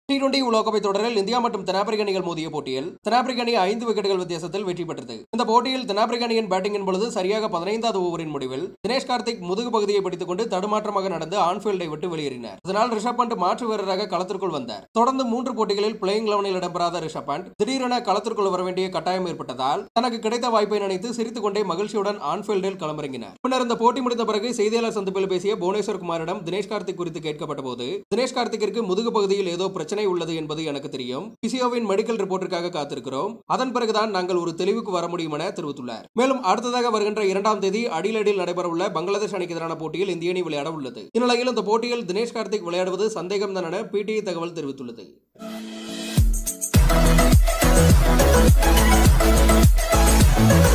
T twenty உலகக்கோப்பை தொடரில் India மற்றும் தென்னாப்பிரிக்க அணிகள் மோதிய போட்டியில் தென்னாப்பிரிக்க அணி ஐந்து விக்கெட்டுகள் வித்தியாசத்தில் வெற்றி பெற்றது இந்த போட்டியில் தென்னாப்பிரிக்க அணியின் பேட்டிங்கின் பொழுது சரியாக பதினைந்தாவது ஓவரின் முடிவில் தினேஷ் கார்த்திக் முதுகு பகுதியை பிடித்துக் கொண்டு தடுமாற்றமாக நடந்து ஆன்ஃபீல்டை விட்டு வெளியேறினார் இதனால் ரிஷப் பண்ட் மாற்று வீரராக களத்திற்குள் வந்தார் தொடர்ந்து மூன்று போட்டிகளில் பிளேயிங் லெவனில் இடம்பெறாத ரிஷப் பண்ட் திடீரென களத்திற்குள் வர வேண்டிய கட்டாயம் ஏற்பட்டதால் தனக்கு கிடைத்த வாய்ப்பை நினைத்து சிரித்துக் கொண்டே மகிழ்ச்சியுடன் ஆன்ஃபீல்டில் களமிறங்கினார் பின்னர் இந்த போட்டி முடிந்த பிறகு செய்தியாளர் சந்திப்பில் பேசிய புவனேஸ்வர் குமாரிடம் தினேஷ் கார்த்திக் குறித்து கேட்கப்பட்ட போது தினேஷ் கார்த்திக்கிற்கு முதுகு பகுதியில் ஏதோ பிரச்சனை உள்ளது என்பது எனக்கு தெரியும் பிசியோவின் மெடிக்கல் ரிப்போர்ட்டிற்காக காத்திருக்கிறோம் அதன் பிறகுதான் நாங்கள் ஒரு தெளிவுக்கு வர முடியும் என தெரிவித்துள்ளார் மேலும் அடுத்ததாக வருகின்ற இரண்டாம் தேதி அடிலடியில் நடைபெறவுள்ள பங்களாதேஷ் அணிக்கு எதிரான போட்டியில் இந்திய அணி விளையாட உள்ளது இந்நிலையில் இந்த போட்டியில் தினேஷ் கார்த்திக் விளையாடுவது சந்தேகம்தான் என பிடிஐ தகவல் தெரிவித்துள்ளது Thank